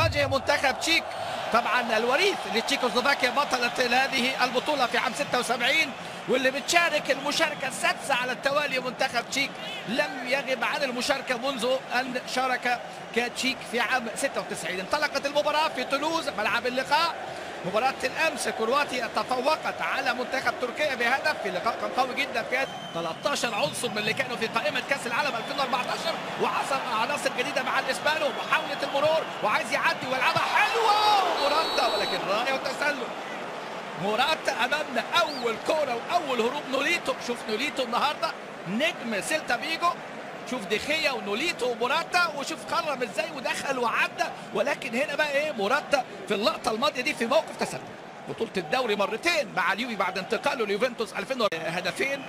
يواجه منتخب تشيك طبعا الوريث لتشيكوسلوفاكيا بطلة هذه البطولة في عام 76 واللي بتشارك المشاركة السادسة على التوالي منتخب تشيك لم يغب عن المشاركة منذ أن شارك كتشيك في عام 96 انطلقت المباراة في تولوز ملعب اللقاء مباراة الأمس كرواتيا تفوقت على منتخب تركيا بهدف في لقاء كان قوي جدا في 13 عنصر من اللي كانوا في قائمة كأس العالم 2014 وعصر عناصر جديدة مع الإسبانو محاولة المرور وعايز يعدي ويلعبها حلوة ومراتا ولكن راية وتسلل موراتا امامنا اول كوره واول هروب نوليتو شوف نوليتو النهارده نجم سيلتا بيجو شوف دخيا ونوليتو وموراتا وشوف قرب ازاي ودخل وعدى ولكن هنا بقى ايه موراتا في اللقطه الماضيه دي في موقف تسلل بطوله الدوري مرتين مع اليوفي بعد انتقاله ليوفنتوس 2000 هدفين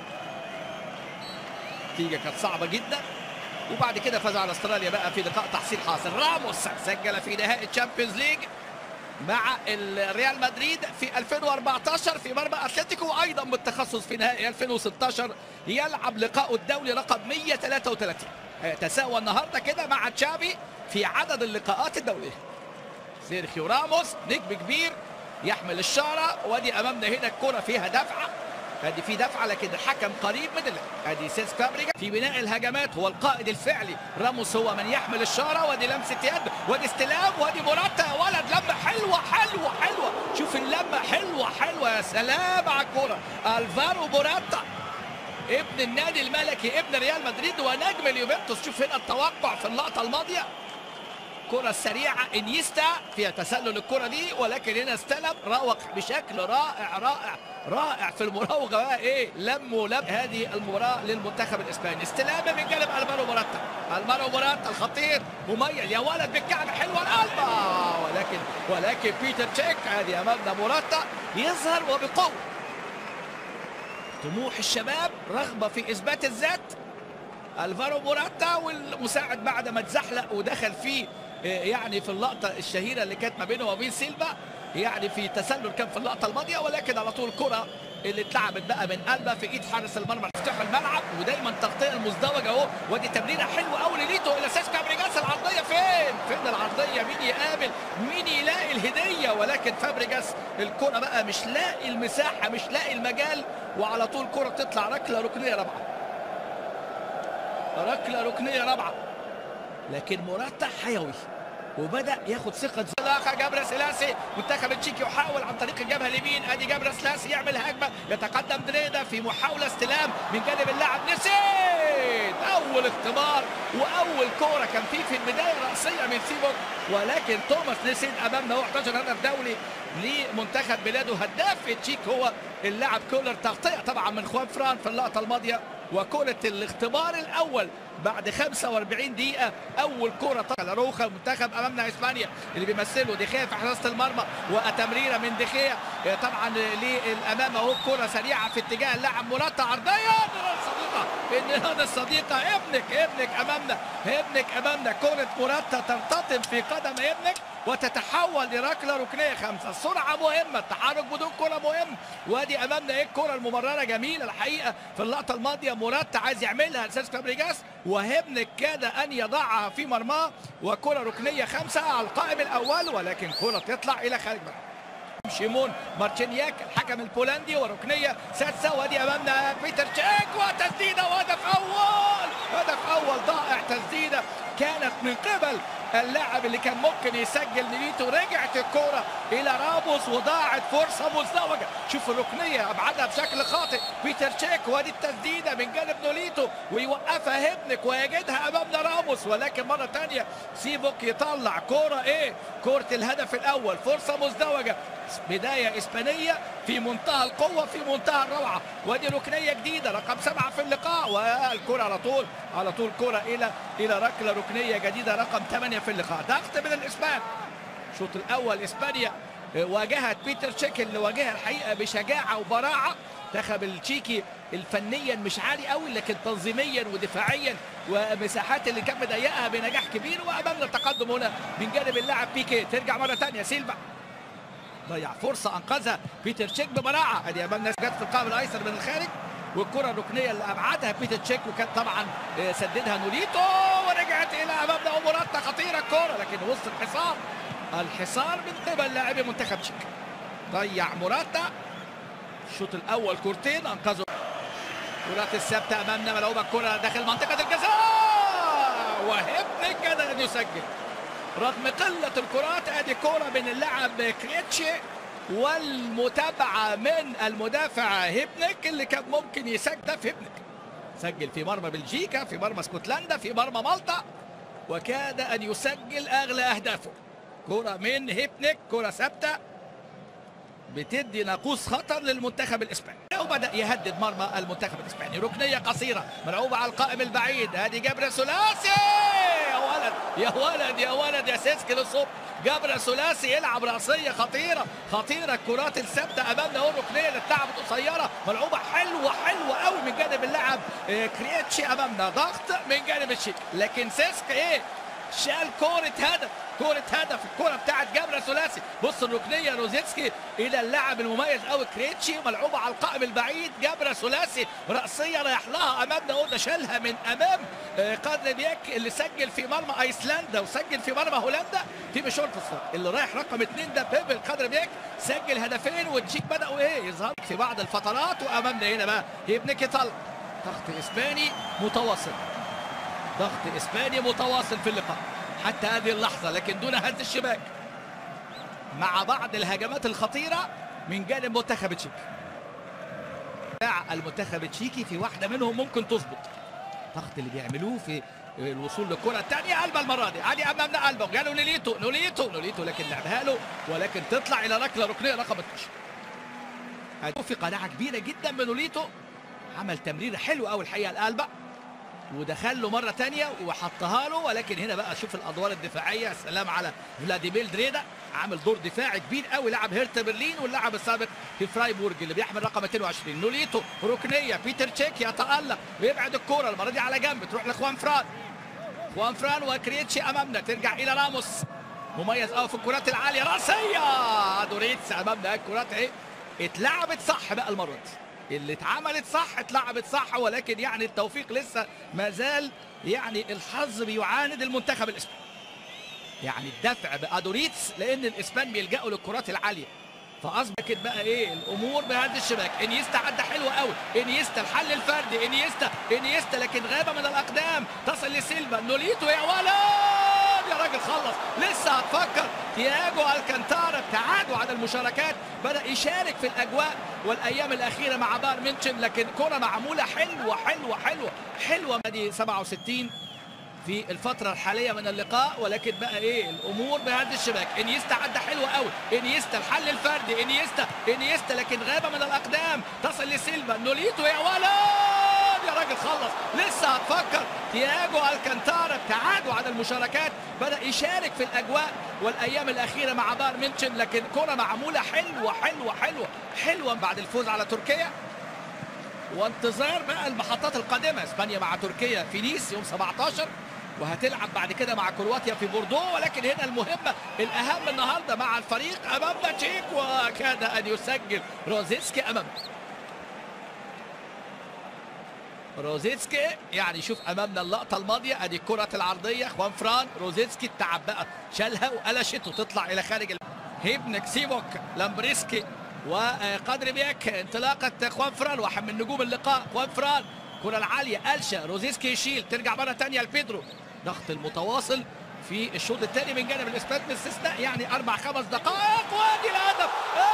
نتيجه كانت صعبه جدا وبعد كده فاز على استراليا بقى في لقاء تحصيل حاصل راموس سجل في نهائي الشامبيونز ليج مع الريال مدريد في 2014 في مرمى اتلتيكو وايضا بالتخصص في نهائي 2016 يلعب لقاء الدولي رقم 133 تساوى النهارده كده مع تشافي في عدد اللقاءات الدوليه سيرخيو راموس نجم كبير يحمل الشاره وادي امامنا هنا الكره فيها دفعه ادي في دفعه لكن الحكم قريب من اللعب ادي سيس كابريجا في بناء الهجمات هو القائد الفعلي راموس هو من يحمل الشاره وادي لمسه يد وادي استلام وادي موراتا يا ولد لمه حلوه حلوه حلوه شوف اللمه حلوه حلوه يا سلام على الكوره الفارو موراتا ابن النادي الملكي ابن ريال مدريد ونجم اليوفنتوس شوف هنا التوقع في اللقطه الماضيه كرة سريعة انيستا فيها تسلل الكرة دي ولكن هنا استلم راوغ بشكل رائع رائع رائع في المراوغة بقى ايه لم ولم هذه المباراة للمنتخب الاسباني استلامة من جانب المارو موراتا المارو موراتا الخطير مميز يا ولد بالكعب حلوة القلبة ولكن ولكن بيتر تشيك هذه امامنا موراتا يظهر وبقوة طموح الشباب رغبة في اثبات الذات الفارو موراتا والمساعد بعد ما اتزحلق ودخل فيه يعني في اللقطة الشهيرة اللي كانت ما بينه وبين سيلفا يعني في تسلل كان في اللقطة الماضية ولكن على طول كرة اللي اتلعبت بقى من قلبها في ايد حارس المرمى مفتاح الملعب ودايما تغطية المزدوجة اهو ودي تمريرة حلوة قوي ليتو الى ساس كابريجاس العرضية فين؟ فين العرضية؟ مين يقابل؟ مين يلاقي الهدية؟ ولكن فابريجاس الكرة بقى مش لاقي المساحة مش لاقي المجال وعلى طول كرة تطلع ركلة ركنية رابعة ركلة ركنية رابعة لكن موراتا حيوي وبدا ياخد ثقه صداقه جابر سلاسي منتخب التشيكي يحاول عن طريق الجبهه اليمين ادي جابر سلاسي يعمل هجمه يتقدم دريدا في محاوله استلام من جانب اللاعب نسيت اول اختبار واول كوره كان فيه في البدايه الراسيه من سيبوك ولكن توماس نسيت امامنا هو 11 هدف دولي لمنتخب بلاده هداف التشيك هو اللاعب كولر تغطيه طبعا من خوان فران في اللقطه الماضيه وكرة الاختبار الأول بعد 45 دقيقة أول كرة طلع روخا منتخب أمامنا إسبانيا اللي بيمثله دخيا في حراسة المرمى وتمريرة من دخيا طبعا للأمام أهو كرة سريعة في اتجاه اللاعب موراتا عرضية الصديقة النهاية الصديقة ابنك ابنك أمامنا ابنك أمامنا كرة موراتا ترتطم في قدم ابنك وتتحول لركله ركنيه خمسه السرعه مهمه التحرك بدون كره مهم وادي امامنا ايه الكره الممرره جميله الحقيقه في اللقطه الماضيه موراتا عايز يعملها لساس فابريجاس وهبنك كاد ان يضعها في مرماه وكره ركنيه خمسه على القائم الاول ولكن كره تطلع الى خارج مرمى شيمون مارتشينياك الحكم البولندي وركنيه سادسه وادي امامنا بيتر تشيك وتسديده وهدف اول هدف اول ضائع تسديده كانت من قبل اللاعب اللي كان ممكن يسجل نيليتو رجعت الكرة إلى راموس وضاعت فرصة مزدوجة شوف الركنية أبعدها بشكل خاطئ بيتر تشيك وادي التسديدة من جانب نوليتو ويوقفها هبنك ويجدها أمامنا راموس ولكن مرة تانية سيفوك يطلع كرة إيه كرة الهدف الأول فرصة مزدوجة بداية إسبانية في منتهى القوة في منتهى الروعة ودي ركنية جديدة رقم سبعة في اللقاء والكرة على طول على طول كرة إلى إلى ركلة ركنية جديدة رقم ثمانية في اللقاء ضغط من الإسبان الشوط الأول إسبانيا واجهت بيتر تشيك اللي واجهها الحقيقة بشجاعة وبراعة منتخب التشيكي الفنيا مش عالي قوي لكن تنظيميا ودفاعيا ومساحات اللي كان مضيقها بنجاح كبير وامامنا التقدم هنا من جانب اللاعب بيكي ترجع مره ثانيه سيلفا ضيع فرصه انقذها بيتر تشيك ببراعه ادي امامنا جت في القائم الايسر من الخارج والكره الركنيه اللي ابعدها بيتر تشيك وكان طبعا سددها نوليتو ورجع ورجعت الى امامنا ومراتا خطيره الكوره لكن وسط الحصار الحصار من قبل لاعبي منتخب تشيك ضيع موراتا الشوط الاول كورتين انقذوا كرات الثابته امامنا ملعوبه الكره داخل منطقه الجزاء وهبنك قدر ان يسجل رغم قله الكرات ادي كره من اللاعب كريتشي والمتابعه من المدافع هبنك اللي كان ممكن يسجل في هبنك سجل في مرمى بلجيكا في مرمى اسكتلندا في مرمى مالطا وكاد ان يسجل اغلى اهدافه كره من هبنك كره ثابته بتدي ناقوس خطر للمنتخب الاسباني وبدا يهدد مرمى المنتخب الاسباني ركنيه قصيره ملعوبه على القائم البعيد هادي جبر ثلاثي يا ولد يا ولد يا ولد يا سيسكي للصبح جبر ثلاثي يلعب راسيه خطيره خطيره الكرات الثابته امامنا اهو الركنيه اللي اتلعبت قصيره ملعوبه حلوه حلوه قوي من جانب اللاعب آه، كريتشي امامنا ضغط من جانب الشيك لكن سيسكي ايه شال كورة هدف كورة هدف الكورة بتاعت جبر ثلاثي بص الركنية روزيتسكي إلى اللاعب المميز أوي كريتشي ملعوبة على القائم البعيد جبر ثلاثي رأسية رايح لها أمامنا أهو ده شالها من أمام آه، قادر بيك اللي سجل في مرمى أيسلندا وسجل في مرمى هولندا تيم شورتسون اللي رايح رقم اثنين ده بيبل قادر بيك سجل هدفين والتشيك بدأوا إيه يظهر في بعض الفترات وأمامنا هنا بقى هيبنكي طلق ضغط إسباني متواصل ضغط اسباني متواصل في اللقاء حتى هذه اللحظه لكن دون هز الشباك مع بعض الهجمات الخطيره من جانب منتخب تشيك دفاع المنتخب التشيكي في واحده منهم ممكن تظبط الضغط اللي بيعملوه في الوصول للكره الثانيه قلبه المره دي عادي امامنا قلبه جاله نوليتو نوليتو نوليتو لكن لعبها له ولكن تطلع الى ركله ركنيه رقم 12 في قناعه كبيره جدا من نوليتو عمل تمريره حلوه قوي الحقيقه القلبه ودخل له مره تانية وحطها له ولكن هنا بقى شوف الادوار الدفاعيه سلام على فلاديمير دريدا عامل دور دفاعي كبير قوي لعب هيرتا برلين واللاعب السابق في فرايبورج اللي بيحمل رقم 22 نوليتو ركنيه بيتر تشيك يتالق ويبعد الكوره المره دي على جنب تروح لاخوان فران خوان فران وكريتشي امامنا ترجع الى راموس مميز قوي في الكرات العاليه راسيه دوريتس امامنا الكرات اهي اتلعبت صح بقى المره دي اللي اتعملت صح اتلعبت صح ولكن يعني التوفيق لسه ما زال يعني الحظ بيعاند المنتخب الاسباني يعني الدفع بادوريتس لان الاسبان بيلجأوا للكرات العاليه فاصبحت بقى ايه الامور بهذا الشباك انيستا عدى حلو قوي انيستا الحل الفردي انيستا انيستا لكن غابه من الاقدام تصل لسيلفا نوليتو يا ولد يا راجل خلص لسه هتفكر تياجو الكانتارا ابتعادوا عن المشاركات بدا يشارك في الاجواء والايام الاخيره مع بايرن ميونخ لكن كره معموله حلوه حلوه حلوه حلوه دي 67 في الفترة الحالية من اللقاء ولكن بقى ايه الامور بهذا الشباك انيستا عدى حلو قوي انيستا الحل الفردي انيستا انيستا لكن غابة من الاقدام تصل لسيلفا نوليتو يا ولد يا راجل خلص لسه هتفكر تياجو الكانتارا ابتعادوا عن المشاركات بدا يشارك في الاجواء والايام الاخيره مع بايرن ميونخ لكن كره معموله حلوه حلوه حلوه حلوه بعد الفوز على تركيا وانتظار بقى المحطات القادمه اسبانيا مع تركيا في نيس يوم 17 وهتلعب بعد كده مع كرواتيا في بوردو ولكن هنا المهمه الاهم النهارده مع الفريق امامنا تشيك وكاد ان يسجل روزيتسكي امامنا روزيتسكي يعني شوف امامنا اللقطه الماضيه ادي الكره العرضيه خوان فران روزيتسكي التعب بقى شالها وقلشت وتطلع الى خارج ال- هيبنك سيبوك لامبريسكي وقدر بيك انطلاقه خوان فران واحد من نجوم اللقاء خوان فران الكره العاليه قلشه روزيتسكي يشيل ترجع مره ثانيه لبيدرو ضغط المتواصل في الشوط الثاني من جانب الاسبان باستثناء يعني اربع خمس دقائق وادي الهدف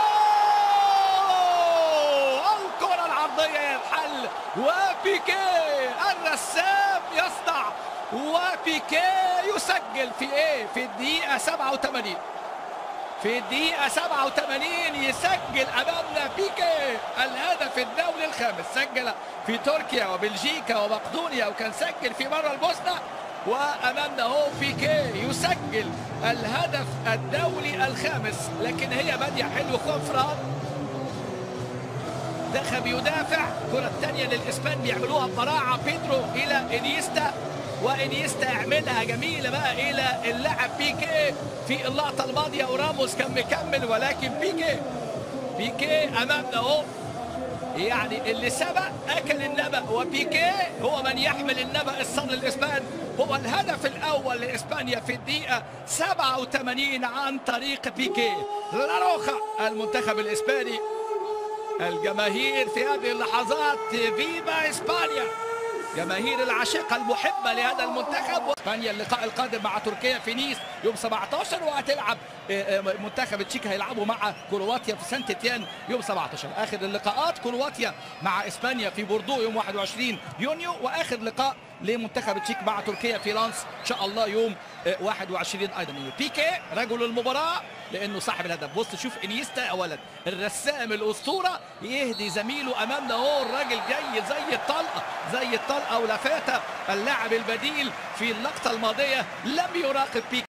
أوه! الكره العرضيه ينحل وبيكي الرسام يصدع وبيكي يسجل في ايه في الدقيقه 87 في الدقيقة 87 يسجل أمامنا بيكي الهدف الدولي الخامس سجل في تركيا وبلجيكا ومقدونيا وكان سجل في مرة البوسنة وأمامنا هو بيكي يسجل الهدف الدولي الخامس لكن هي بادية حلو خفرة دخل بيدافع الكرة الثانية للإسبان بيعملوها ببراعة بيدرو إلى إنيستا وإنيستا يعملها جميلة بقى إلى اللاعب بيكي في اللقطة الماضية وراموس كان مكمل ولكن بيكي بيكي أمامنا أهو يعني اللي سبق اكل النبأ وبيكيه هو من يحمل النبأ الصدر الاسبان هو الهدف الاول لاسبانيا في الدقيقه 87 عن طريق بيكيه لاروخا المنتخب الاسباني الجماهير في هذه اللحظات فيفا اسبانيا جماهير العاشقة المحبة لهذا المنتخب اسبانيا اللقاء القادم مع تركيا في نيس يوم 17 وهتلعب منتخب تشيك هيلعبوا مع كرواتيا في سانت تيان يوم 17 اخر اللقاءات كرواتيا مع اسبانيا في بوردو يوم 21 يونيو واخر لقاء لمنتخب تشيك مع تركيا في لانس ان شاء الله يوم 21 ايضا يونيو بيكي رجل المباراه لانه صاحب الهدف بص شوف انيستا يا ولد الرسام الاسطوره يهدي زميله امامنا اهو الراجل جاي زي الطلقه زي الطلقه ولفاته اللاعب البديل في اللقطه الماضيه لم يراقب بيكي